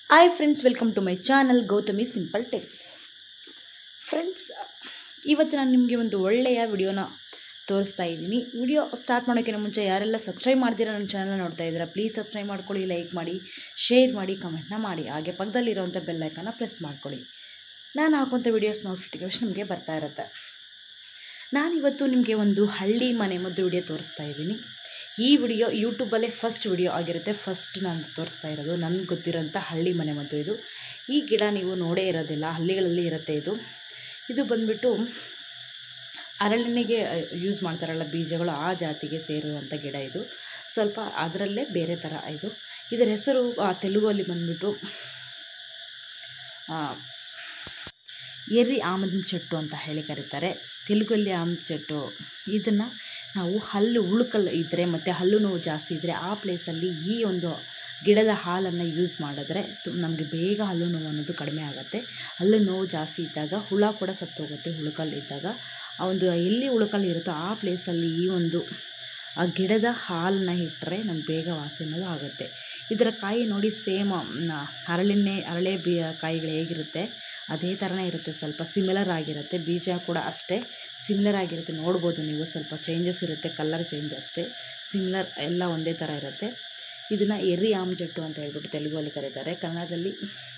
hi friends welcome to my channel Gautami simple tips friends ಇವತ್ತು ನಾನು ನಿಮಗೆ ಒಂದು ಒಳ್ಳೆಯ ವಿಡಿಯೋನ ತೋರಿಸ್ತಾ ಇದ್ದೀನಿ ವಿಡಿಯೋ ಸ್ಟಾರ್ಟ್ ಮಾಡೋಕ್ಕಿಂತ ಮುಂಚೆ ಯಾರೆಲ್ಲ ಸಬ್ಸ್ಕ್ರೈಬ್ ಮಾಡ್ತೀರಾ ನನ್ನ ಚಾನಲ್ನ ನೋಡ್ತಾ ಇದ್ದೀರಾ ಪ್ಲೀಸ್ ಸಬ್ಸ್ಕ್ರೈಬ್ ಮಾಡ್ಕೊಳ್ಳಿ ಲೈಕ್ ಮಾಡಿ ಶೇರ್ ಮಾಡಿ ಕಮೆಂಟ್ನ ಮಾಡಿ ಹಾಗೆ ಪಕ್ಕದಲ್ಲಿರುವಂಥ ಬೆಲ್ಲೈಕನ್ನ ಪ್ರೆಸ್ ಮಾಡ್ಕೊಳ್ಳಿ ನಾನು ಹಾಕುವಂಥ ವೀಡಿಯೋಸ್ ನೋಟಿಫಿಕೇಶನ್ ನಿಮಗೆ ಬರ್ತಾ ಇರುತ್ತೆ ನಾನಿವತ್ತು ನಿಮಗೆ ಒಂದು ಹಳ್ಳಿ ಮನೆ ಮದ್ದು ವಿಡಿಯೋ ತೋರಿಸ್ತಾ ಇದ್ದೀನಿ ಈ ವಿಡಿಯೋ ಯೂಟ್ಯೂಬಲ್ಲೇ ಫಸ್ಟ್ ವಿಡಿಯೋ ಆಗಿರುತ್ತೆ ಫಸ್ಟ್ ನಾನು ತೋರಿಸ್ತಾ ಇರೋದು ನನಗೆ ಗೊತ್ತಿರೋಂಥ ಹಳ್ಳಿ ಮನೆ ಮದ್ದು ಇದು ಈ ಗಿಡ ನೀವು ನೋಡೇ ಇರೋದಿಲ್ಲ ಹಳ್ಳಿಗಳಲ್ಲಿ ಇರುತ್ತೆ ಇದು ಇದು ಬಂದ್ಬಿಟ್ಟು ಅರಳಿನಿಗೆ ಯೂಸ್ ಮಾಡ್ತಾರಲ್ಲ ಬೀಜಗಳು ಆ ಜಾತಿಗೆ ಸೇರುವಂಥ ಗಿಡ ಇದು ಸ್ವಲ್ಪ ಅದರಲ್ಲೇ ಬೇರೆ ಥರ ಇದು ಇದರ ಹೆಸರು ಆ, ತೆಲುಗಲ್ಲಿ ಬಂದ್ಬಿಟ್ಟು ಆ, ಎರ್ರಿ ಆಮದಿನ ಚೆಟ್ಟು ಅಂತ ಹೇಳಿ ಕರೀತಾರೆ ತೆಲುಗಲ್ಲಿ ಆಮದ ಚೆಟ್ಟು ಇದನ್ನು ನಾವು ಹಲ್ಲು ಉಳುಕಲ್ ಇದ್ದರೆ ಮತ್ತು ಹಲ್ಲು ನೋವು ಜಾಸ್ತಿ ಇದ್ದರೆ ಆ ಪ್ಲೇಸಲ್ಲಿ ಈ ಒಂದು ಗಿಡದ ಹಾಲನ್ನು ಯೂಸ್ ಮಾಡಿದ್ರೆ ತು ನಮಗೆ ಬೇಗ ಹಲ್ಲು ನೋವು ಅನ್ನೋದು ಕಡಿಮೆ ಆಗುತ್ತೆ ಹಲ್ಲು ನೋವು ಜಾಸ್ತಿ ಇದ್ದಾಗ ಹುಳ ಕೂಡ ಸತ್ತೋಗುತ್ತೆ ಉಳುಕಲ್ ಇದ್ದಾಗ ಆ ಒಂದು ಎಲ್ಲಿ ಉಳುಕಲ್ ಇರುತ್ತೋ ಆ ಪ್ಲೇಸಲ್ಲಿ ಈ ಒಂದು ಆ ಗಿಡದ ಹಾಲನ್ನ ಇಟ್ಟರೆ ನಮ್ಗೆ ಬೇಗ ವಾಸಿ ಅನ್ನೋದು ಆಗುತ್ತೆ ಇದರ ಕಾಯಿ ನೋಡಿ ಸೇಮ್ ಹರಳಿನೇ ಹರಳೆ ಬಿ ಕಾಯಿಗಳು ಹೇಗಿರುತ್ತೆ ಅದೇ ಥರನೇ ಇರುತ್ತೆ ಸ್ವಲ್ಪ ಸಿಮಿಲರ್ ಆಗಿರುತ್ತೆ ಬೀಜ ಕೂಡ ಅಷ್ಟೇ ಸಿಮಿಲರ್ ಆಗಿರುತ್ತೆ ನೋಡ್ಬೋದು ನೀವು ಸ್ವಲ್ಪ ಚೇಂಜಸ್ ಇರುತ್ತೆ ಕಲರ್ ಚೇಂಜ್ ಅಷ್ಟೇ ಸಿಮಿಲರ್ ಎಲ್ಲ ಒಂದೇ ಥರ ಇರುತ್ತೆ ಇದನ್ನು ಎರ್ರಿ ಆಮ್ಜಟ್ಟು ಅಂತ ಹೇಳ್ಬಿಟ್ಟು ತೆಲುಗಲ್ಲಿ ಕರೀತಾರೆ ಕನ್ನಡದಲ್ಲಿ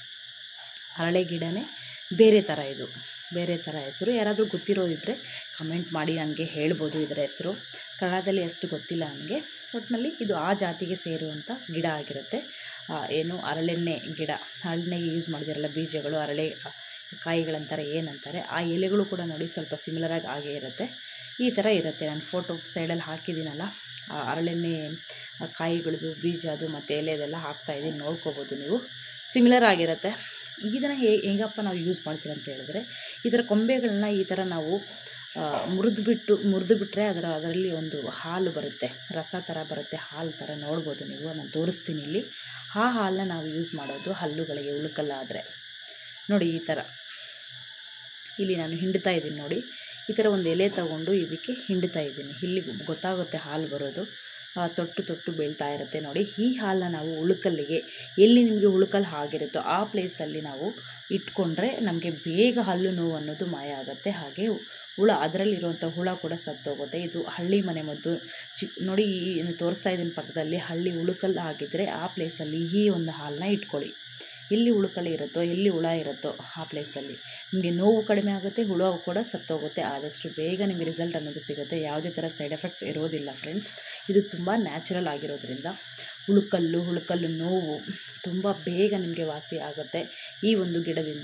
ಹರಳೆ ಗಿಡನೇ ಬೇರೆ ಥರ ಇದು ಬೇರೆ ಥರ ಹೆಸರು ಯಾರಾದರೂ ಗೊತ್ತಿರೋದಿದ್ದರೆ ಕಮೆಂಟ್ ಮಾಡಿ ನನಗೆ ಹೇಳ್ಬೋದು ಇದರ ಹೆಸರು ಕನ್ನಡದಲ್ಲಿ ಅಷ್ಟು ಗೊತ್ತಿಲ್ಲ ನನಗೆ ಒಟ್ಟಿನಲ್ಲಿ ಇದು ಆ ಜಾತಿಗೆ ಸೇರುವಂಥ ಗಿಡ ಆಗಿರುತ್ತೆ ಆ, ಏನು ಹರಳೆಣ್ಣೆ ಗಿಡ ಹರಳೆಣ್ಣೆಗೆ ಯೂಸ್ ಮಾಡಿದಿರಲ್ಲ ಬೀಜಗಳು ಹರಳೆ ಕಾಯಿಗಳಂತಾರೆ ಏನಂತಾರೆ ಆ ಎಲೆಗಳು ಕೂಡ ನೋಡಿ ಸ್ವಲ್ಪ ಸಿಮಿಲರಾಗಿ ಆಗೇ ಇರುತ್ತೆ ಈ ಥರ ಇರುತ್ತೆ ನಾನು ಫೋಟೋ ಸೈಡಲ್ಲಿ ಹಾಕಿದ್ದೀನಲ್ಲ ಆ ಹರಳೆಣ್ಣೆ ಆ ಕಾಯಿಗಳದ್ದು ಬೀಜ ಅದು ಮತ್ತು ಎಲೆದೆಲ್ಲ ಹಾಕ್ತಾಯಿದ್ದೀನಿ ನೋಡ್ಕೋಬೋದು ನೀವು ಸಿಮಿಲರ್ ಆಗಿರುತ್ತೆ ಇದನ್ನು ಹೇ ಹೇಗಪ್ಪ ನಾವು ಯೂಸ್ ಮಾಡ್ತೀವಿ ಅಂತ ಹೇಳಿದ್ರೆ ಇದರ ಕೊಂಬೆಗಳನ್ನ ಈ ಥರ ನಾವು ಮುರಿದು ಬಿಟ್ಟು ಮುರಿದು ಬಿಟ್ಟರೆ ಅದರ ಅದರಲ್ಲಿ ಒಂದು ಹಾಲು ಬರುತ್ತೆ ರಸ ಥರ ಬರುತ್ತೆ ಹಾಲು ಥರ ನೋಡ್ಬೋದು ನೀವು ನಾನು ತೋರಿಸ್ತೀನಿ ಇಲ್ಲಿ ಆ ಹಾಲನ್ನ ನಾವು ಯೂಸ್ ಮಾಡೋದು ಹಲ್ಲುಗಳಿಗೆ ಉಳುಕಲ್ಲಾದರೆ ನೋಡಿ ಈ ಥರ ಇಲ್ಲಿ ನಾನು ಹಿಂಡ್ತಾ ಇದ್ದೀನಿ ನೋಡಿ ಈ ಥರ ಒಂದು ಎಲೆ ತಗೊಂಡು ಇದಕ್ಕೆ ಹಿಂಡ್ತಾ ಇದ್ದೀನಿ ಇಲ್ಲಿ ಗೊತ್ತಾಗುತ್ತೆ ಹಾಲು ಬರೋದು ಆ, ತೊಟ್ಟು ತೊಟ್ಟು ಬೀಳ್ತಾ ಇರುತ್ತೆ ನೋಡಿ ಈ ಹಾಲನ್ನ ನಾವು ಉಳುಕಲ್ಲಿಗೆ ಎಲ್ಲಿ ನಿಮಗೆ ಉಳುಕಲ್ ಆಗಿರುತ್ತೋ ಆ ಪ್ಲೇಸಲ್ಲಿ ನಾವು ಇಟ್ಕೊಂಡ್ರೆ ನಮಗೆ ಬೇಗ ಹಲ್ಲು ನೋವು ಅನ್ನೋದು ಮಾಯ ಆಗುತ್ತೆ ಹಾಗೆ ಹುಳ ಅದರಲ್ಲಿರುವಂಥ ಹುಳ ಕೂಡ ಸತ್ತೋಗುತ್ತೆ ಇದು ಹಳ್ಳಿ ಮನೆ ಮದ್ದು ಚಿ ನೋಡಿ ಈ ತೋರಿಸ್ತಾ ಇದ್ದೀನಿ ಪಕ್ಕದಲ್ಲಿ ಹಳ್ಳಿ ಉಳುಕಲ್ ಆಗಿದ್ದರೆ ಆ ಪ್ಲೇಸಲ್ಲಿ ಈ ಒಂದು ಹಾಲನ್ನ ಇಟ್ಕೊಳ್ಳಿ ಎಲ್ಲಿ ಉಳುಕಳಿ ಇರುತ್ತೋ ಎಲ್ಲಿ ಹುಳ ಇರುತ್ತೋ ಆ ಪ್ಲೇಸಲ್ಲಿ ನಿಮಗೆ ನೋವು ಕಡಿಮೆ ಆಗುತ್ತೆ ಹುಳ ಕೂಡ ಸತ್ತೋಗುತ್ತೆ ಆದಷ್ಟು ಬೇಗ ನಿಮಗೆ ರಿಸಲ್ಟ್ ಅನ್ನೋದು ಸಿಗುತ್ತೆ ಯಾವುದೇ ಥರ ಸೈಡ್ ಎಫೆಕ್ಟ್ಸ್ ಇರೋದಿಲ್ಲ ಫ್ರೆಂಡ್ಸ್ ಇದು ತುಂಬ ನ್ಯಾಚುರಲ್ ಆಗಿರೋದ್ರಿಂದ ಹುಳುಕಲ್ಲು ಹುಳುಕಲ್ಲು ನೋವು ತುಂಬ ಬೇಗ ನಿಮಗೆ ವಾಸಿ ಆಗುತ್ತೆ ಈ ಒಂದು ಗಿಡದಿಂದ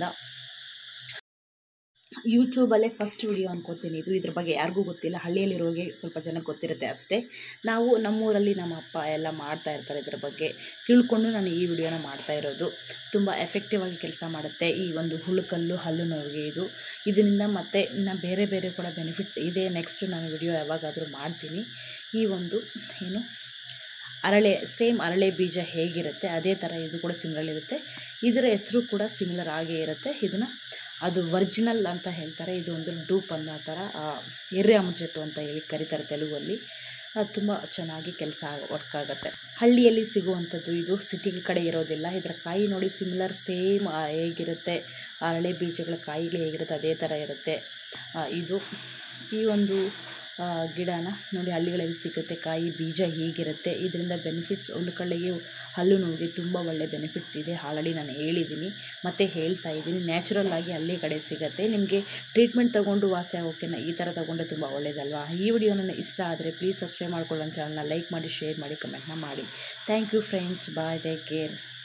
ಯೂಟ್ಯೂಬಲ್ಲೇ ಫಸ್ಟ್ ವಿಡಿಯೋ ಅನ್ಕೋತೀನಿ ಇದು ಇದ್ರ ಬಗ್ಗೆ ಯಾರಿಗೂ ಗೊತ್ತಿಲ್ಲ ಹಳ್ಳಿಯಲ್ಲಿರೋರಿಗೆ ಸ್ವಲ್ಪ ಜನಕ್ಕೆ ಗೊತ್ತಿರುತ್ತೆ ಅಷ್ಟೇ ನಾವು ನಮ್ಮೂರಲ್ಲಿ ನಮ್ಮ ಅಪ್ಪ ಎಲ್ಲ ಮಾಡ್ತಾ ಇರ್ತಾರೆ ಇದ್ರ ಬಗ್ಗೆ ತಿಳ್ಕೊಂಡು ನಾನು ಈ ವಿಡಿಯೋನ ಮಾಡ್ತಾ ಇರೋದು ತುಂಬ ಎಫೆಕ್ಟಿವ್ ಆಗಿ ಕೆಲಸ ಮಾಡುತ್ತೆ ಈ ಒಂದು ಹುಳುಕಲ್ಲು ಹಲ್ಲು ನೋವಿಗೆ ಇದು ಇದರಿಂದ ಮತ್ತೆ ಇನ್ನು ಬೇರೆ ಬೇರೆ ಕೂಡ ಬೆನಿಫಿಟ್ಸ್ ಇದೆ ನೆಕ್ಸ್ಟ್ ನಾನು ವಿಡಿಯೋ ಯಾವಾಗಾದರೂ ಮಾಡ್ತೀನಿ ಈ ಒಂದು ಏನು ಅರಳೆ ಸೇಮ್ ಅರಳೆ ಬೀಜ ಹೇಗಿರುತ್ತೆ ಅದೇ ಥರ ಇದು ಕೂಡ ಸಿಮಿಲರ್ ಇರುತ್ತೆ ಇದರ ಹೆಸರು ಕೂಡ ಸಿಮಿಲರ್ ಆಗೇ ಇರುತ್ತೆ ಇದನ್ನು ಅದು ಒರ್ಜಿನಲ್ ಅಂತ ಹೇಳ್ತಾರೆ ಇದು ಒಂದು ಡೂಪ್ ಅನ್ನೋ ಥರ ಆ, ಎರ್ರೆ ಅಮೃಜೆಟ್ಟು ಅಂತ ಹೇಳಿ ಕರೀತಾರೆ ತೆಲುಗಲ್ಲಿ ಅದು ತುಂಬ ಚೆನ್ನಾಗಿ ಕೆಲಸ ವರ್ಕ್ ಆಗುತ್ತೆ ಹಳ್ಳಿಯಲ್ಲಿ ಸಿಗುವಂಥದ್ದು ಇದು ಸಿಟಿಗಳ ಕಡೆ ಇರೋದಿಲ್ಲ ಇದರ ಕಾಯಿ ನೋಡಿ ಸಿಮಿಲರ್ ಸೇಮ್ ಹೇಗಿರುತ್ತೆ ಅರಳೆ ಬೀಜಗಳ ಕಾಯಿಗಳು ಹೇಗಿರುತ್ತೆ ಅದೇ ಥರ ಇರುತ್ತೆ ಆ, ಇದು ಈ ಒಂದು ಆ, ಗಿಡನ ನೋಡಿ ಹಳ್ಳಿಗಳಲ್ಲಿ ಸಿಗುತ್ತೆ ಕಾಯಿ ಬೀಜ ಹೀಗಿರುತ್ತೆ ಇದರಿಂದ ಬೆನಿಫಿಟ್ಸ್ ಹುಳುಕಳ್ಳಿಗೆ ಹಲ್ಲು ನೋವಿಗೆ ತುಂಬ ಒಳ್ಳೆ ಬೆನಿಫಿಟ್ಸ್ ಇದೆ ಆಲ್ರೆಡಿ ನಾನು ಹೇಳಿದ್ದೀನಿ ಮತ್ತು ಹೇಳ್ತಾ ಇದ್ದೀನಿ ನ್ಯಾಚುರಲ್ ಆಗಿ ಹಳ್ಳಿ ಕಡೆ ಸಿಗುತ್ತೆ ನಿಮಗೆ ಟ್ರೀಟ್ಮೆಂಟ್ ತೊಗೊಂಡು ವಾಸಿ ಆಗೋಕೆ ಈ ಥರ ತೊಗೊಂಡ್ರೆ ತುಂಬ ಒಳ್ಳೆಯದಲ್ವಾ ಈ ವಿಡಿಯೋ ನನಗೆ ಇಷ್ಟ ಆದರೆ ಪ್ಲೀಸ್ ಸಬ್ಸ್ಕ್ರೈಬ್ ಮಾಡ್ಕೊಳ್ಳೋ ಚಾನಲ್ನ ಲೈಕ್ ಮಾಡಿ ಶೇರ್ ಮಾಡಿ ಕಮೆಂಟ್ನ ಮಾಡಿ thank you friends bye take care